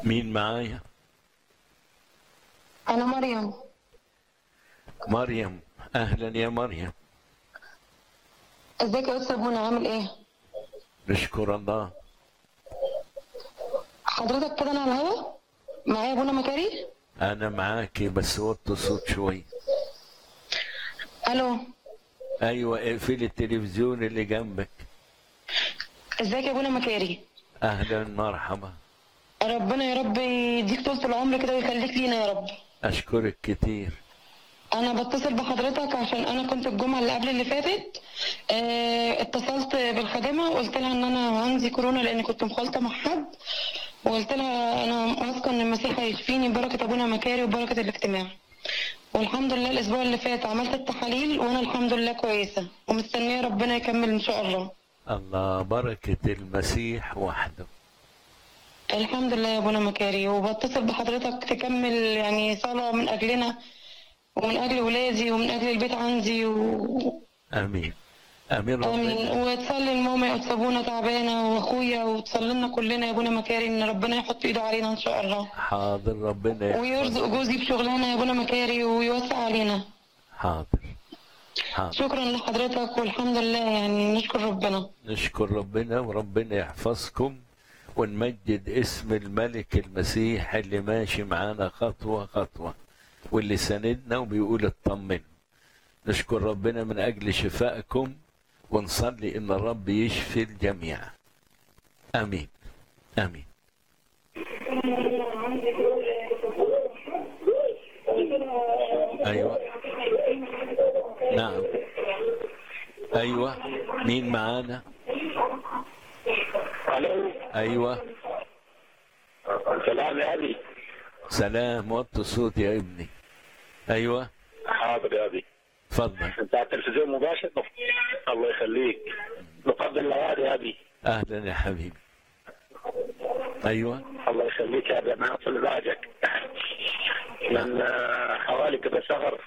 مين معايا أنا مريم مريم اهلا يا مريم ازيك يا أستاذ منى عامل إيه؟ نشكر الله حضرتك كده أنا على الهوا؟ معايا بونا مكاري؟ انا معاكي بس وطي الصوت شوي ألو ايوه اقفلي التلفزيون اللي جنبك ازيك يا بونا مكاري؟ اهلا مرحبا ربنا يا رب يديك طولة العمر كده ويخليك لينا يا رب اشكرك كتير انا بتصل بحضرتك عشان انا كنت الجمعه اللي قبل اللي فاتت اه اتصلت بالخادمه وقلت لها ان انا عندي كورونا لان كنت مخالطه مع حد وقلت لها انا واثقه ان المسيح هيشفيني ببركه ابونا مكاري وبركه الاجتماع والحمد لله الاسبوع اللي فات عملت التحاليل وانا الحمد لله كويسه ومستنيه ربنا يكمل ان شاء الله الله بركة المسيح وحده الحمد لله يا ابونا مكاري وبتصل بحضرتك تكمل يعني صلاه من اجلنا ومن اجل ولادي ومن اجل البيت عندي و... امين امين امين ربنا وتصلي لماما يا ابونا تعبانه واخويا وتصلي لنا كلنا يا ابونا مكاري ان ربنا يحط ايده علينا ان شاء الله حاضر ربنا ويرزق يحفظك. جوزي بشغلانه يا ابونا مكاري ويوسع علينا حاضر حاضر شكرا لحضرتك والحمد لله يعني نشكر ربنا نشكر ربنا وربنا يحفظكم ونمجد اسم الملك المسيح اللي ماشي معانا خطوة خطوة واللي سندنا وبيقول اطمن نشكر ربنا من أجل شفائكم ونصلي إن الرب يشفي الجميع آمين آمين أيوة نعم أيوة مين معانا الو أيوة سلام يا ابي سلام وطي الصوت يا ابني أيوة حاضر يا ابي تفضل انت على التلفزيون مباشر الله يخليك نقدم الاوعاد يا ابي أهلا يا حبيبي أيوة الله يخليك يا ابي انا اصل ازعجك من آه، حوالي كده شهر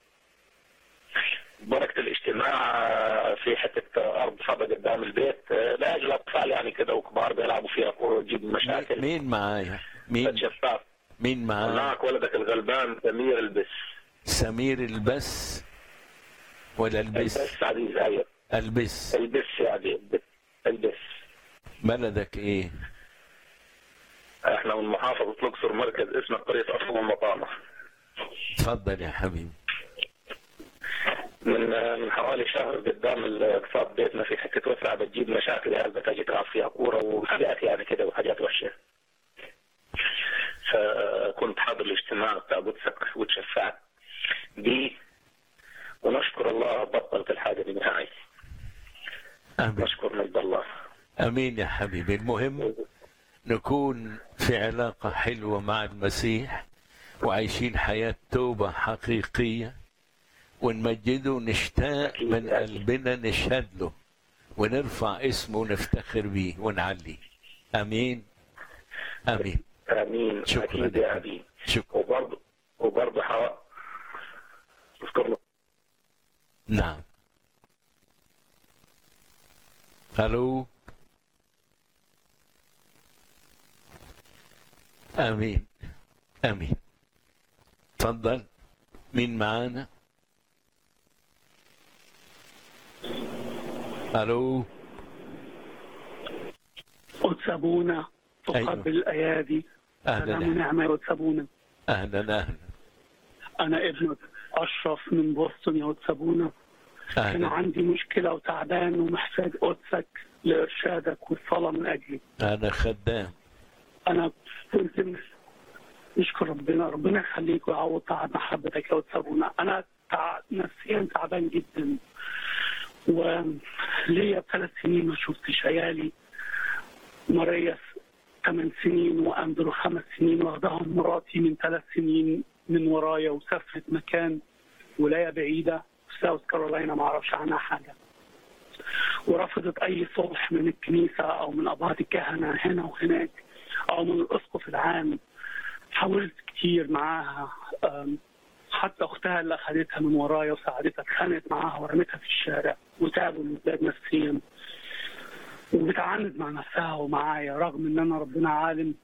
بركة الاجتماع آه، في حتة أرض فاضية قدام البيت آه، لأجل أطفال يعني كده وكبار بيلعبوا فيها كورة وتجيب مشاكل مين معايا مين شفاف مين معايا معك ولدك الغلبان سمير البس سمير البس ولا البس البس عزيز أيوه البس البس يا ابي البس البس بلدك ايه احنا من محافظة الأقصر مركز اسمه قرية أصل المطامة تفضل يا حبيبي من من حوالي شهر قدام الاقتصاد بيتنا في حتة وسعة بتجيب مشاكل يعني بتجي تلعب فيها كورة وحاجات يعني كده وحاجات وحشة فكنت حاضر الاجتماع بتاع قدسك وتشفعت بيه ونشكر الله بطلت الحاجة دي نهائي امين نشكر مجد الله امين يا حبيبي المهم نكون في علاقة حلوة مع المسيح وعايشين حياة توبة حقيقية ونمجده ونشتاق من قلبنا نشهد له ونرفع اسمه ونفتخر بيه ونعليه امين امين آمين شكرا أكيد يا يا حبيبي. أبي شكرا وبرضه وبرضه حوا اذكر نعم الو امين امين تفضل مين معانا الو قدس أبونا أيوة. تقبل الأيادي اهلا سلام أهلا. ونعمة يا قدس أبونا اهلا اهلا أنا ابن أشرف من بوسطن يا قدس أبونا أنا اهلا عندي مشكلة وتعبان ومحتاج قدسك لإرشادك والصلاة من أجلي انا خدام أنا كنت نشكر ربنا ربنا يخليك ويعوض تعب محبتك يا قدس أبونا أنا تع... نفسيا تعبان جدا وليا ثلاث سنين ما شفتش عيالي ماريا ثمان سنين واندرو خمس سنين واخدهم مراتي من ثلاث سنين من ورايا وسافرت مكان ولايه بعيده في ساوث كارولاينا ما اعرفش عنها حاجه ورفضت اي صلح من الكنيسه او من اباط الكهنه هنا وهناك او من الاسقف العام حاولت كتير معاها أم، حتى اختها اللي اخذتها من ورايا وساعدتها اتخانقت معاها ورمتها في الشارع وتعبوا الولاد نفسيا وبتعاند مع نفسها ومعايا رغم ان انا ربنا عالم